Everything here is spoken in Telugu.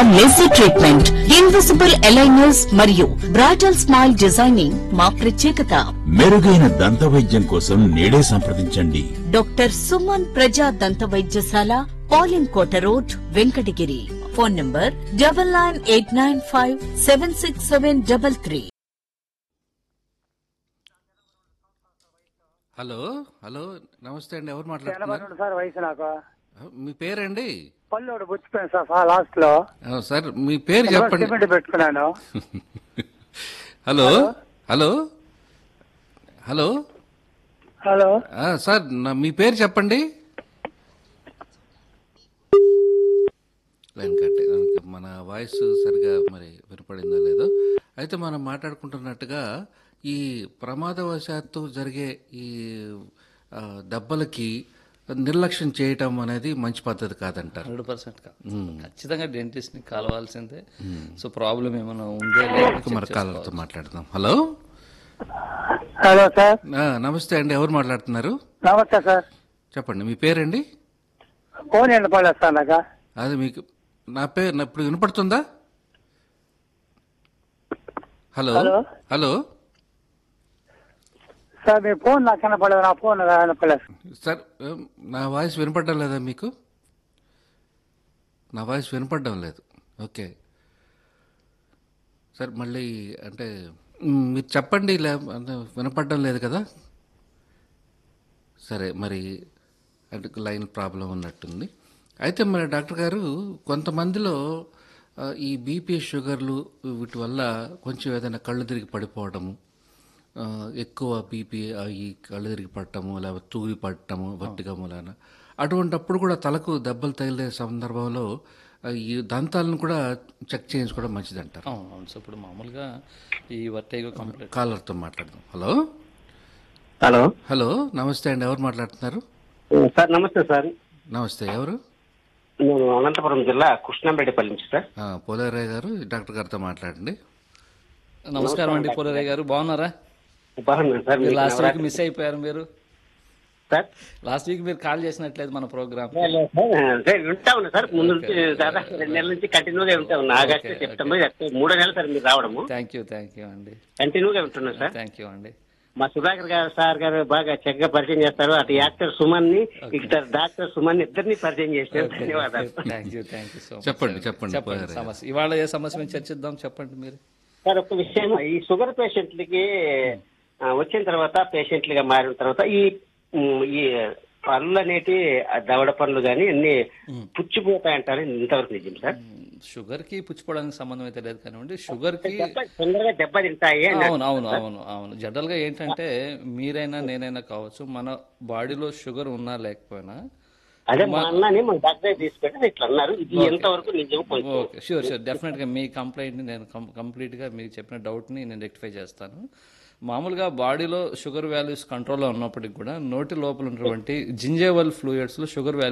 లేజర్ ట్రీట్మెంట్ ఇన్విజిబుల్ అలైనర్స్ మరియు బ్రైడల్ స్మైల్ డిజైనింగ్ మా ప్రత్యేకత మెరుగైన దంత వైద్యం కోసం నేడే సంప్రదించండి డాక్టర్ సుమన్ ప్రజా దంత వైద్యశాల పాలిన్ Kota road Venkatagiri phone number double nine eight nine five seven six seven double three hello hello నమస్తే అండి ఎవరు మాట్లాడుతున్నారు ఎనభై రెండు సార్ వయసు నాకు మీ పేరండి పళ్ళు పుచ్చిపోయాను సార్ ఫా- లాస్ట్ లో ఆ, సార్ మీ పేరు చెప్పండి సిమెంట్ పెట్టుకున్నాను హలో హలో హలో హలో ఆ, సార్ నా- మీ పేరు చెప్పండి లైన్ కట్ దానికి మన వాయిస్ సరిగా మరి వినపడిందో లేదో అయితే మనం మాట్లాడుకుంటున్నట్టుగా ఈ ప్రమాదవశాత్తు జరిగే ఈ ఆ, దెబ్బలకి నిర్లక్ష్యం చేయటం అనేది మంచి పద్ధతి కాదంటారు హండ్రెడ్ పర్సెంట్ ఖచ్చితంగా డెంటిస్ట్ ని కలవాల్సిందే సో ప్రాబ్లం ఏమైనా ఉందే లేదో మరి కాలర్తో మాట్లాడదాం హలో హలో సార్ ఆ, నమస్తే అండి ఎవరు మాట్లాడుతున్నారు నమస్తే సార్ చెప్పండి మీ పేరండి ఫోన్ ఎండ పడలేదు సార్ నాకు అది మీకు నా పేరు నా- ఇప్పుడు వినపడుతుందా హలో హలో. హలో సార్ మీ ఫోన్ నాకు కనపడలేదు నా ఫోన్ కనపడలేదు సార్ ఏం, నా వాయిస్ వినపడడం లేదా మీకు నా వాయిస్ వినపడడం లేదు ఓకే సార్ మళ్ళీ అంటే మ్, మీరు చెప్పండి లే అంటే వినపడడం లేదు కదా సరే మరి అంటే లైన్ ప్రాబ్లం ఉన్నట్టుంది అయితే మరి డాక్టర్ గారు కొంతమందిలో ఆ, ఈ బీపీ షుగర్లు వీటి వల్ల కొంచెం ఏదైనా కళ్ళు తిరిగి పడిపోవడము ఆ, ఎక్కువ బీపీ ఈ కళ్ళు తిరిగి పడటము లేకపోతే తూగి పడటము వట్టిగా మూలాన అటువంటప్పుడు కూడా తలకు దెబ్బలు తగిలే సందర్భంలో ఆ, ఈ దంతాలను కూడా చెక్ చేయించుకోవడం మంచిది అంటారు అవును అవును సో ఇప్పుడు మామూలుగా ఈ వర్టైగో కంప్లీట్ కాలర్తో మాట్లాడదాం హలో హలో హలో నమస్తే అండి ఎవరు మాట్లాడుతున్నారు సార్ నమస్తే సార్ నమస్తే ఎవరు నేను అనంతపురం జిల్లా కృష్ణంపేటపల్లి నుంచి సార్ ఆ, పోలేరయ్య గారు డాక్టర్ గారితో మాట్లాడండి నమస్కారం అండి పూరయ్య గారు బాగున్నారా బాగున్నాను సార్ మీరు మీకు లాస్ట్ వీక్ నవరాత్రి- మిస్ అయిపోయారు మీరు సార్ లాస్ట్ వీక్ మీరు కాల్ చేసినట్లేదు మన ప్రోగ్రామ్ లేదు సార్. సార్ వింటా ఉన్నా సార్ ముందు నుంచి దాదాపు రెండు నెలల నుంచి కంటిన్యూగా వింటా ఉన్నా ఆగస్టు సెప్టెంబర్ అక్టోబర్ మూడో నెలలు సార్ మీరు రావడము థ్యాంక్ యూ థ్యాంక్ యూ అండి కంటిన్యూగా వింటున్నా సార్ థ్యాంక్ యూ అండి మా సుధాకర్ గారు సార్ గారు బాగా చక్కగా పరిచయం చేస్తారు అటు యాక్టర్ సుమన్ ని ఇద్దరు డాక్టర్ సుమన్ ఇద్దరిని పరిచయం చేశారు ధన్యవాదాలు thank you thank you so much చెప్పండి, చెప్పండి, చెప్పండి పోయారు. సమస్య ఇవాళ ఏ సమస్య మీద చర్చిద్దాం చెప్పండి మీరు సార్ ఒక విషయం ఈ షుగర్ పేషెంట్లకి ఆ, వచ్చిన తర్వాత పేషెంట్లుగా మారిన తర్వాత ఈ ఉమ్, ఈ పళ్ళు అనేటి ఆ దవడ పనులు కానీ అన్ని పుచ్చిపోతాయంటారు ఇంతవరకు నిజం సార్ షుగర్ కి పుచ్చిపోవడానికి సంబంధం అయితే లేదు కానివ్వండి షుగర్ కి దెబ్బ తొందరగా దెబ్బ తింటాయి అని అవును అవును అవును అవును జనరల్ గా ఏంటంటే మీరైనా నేనైనా కావచ్చు మన బాడీలో షుగర్ ఉన్నా లేకపోయినా అదే మా అన్నని మన డాక్టర్ తీసుకెళ్ళి ఇట్లా అన్నారు ఇది ఎంతవరకు నిజం కొంచెం ఓకే షూర్ షూర్ డెఫినెట్ గా మీ కంప్లైంట్ ని నేను కంప్లీట్ గా మీకు చెప్పిన డౌట్ ని నేను రెక్టిఫై చేస్తాను మామూలుగా బాడీలో షుగర్ వాల్యూస్ కంట్రోల్లో ఉన్నప్పటికి కూడా నోటి లోపల ఉన్నటువంటి జింజేవల్ ఫ్లూయిడ్స్ లో షుగర్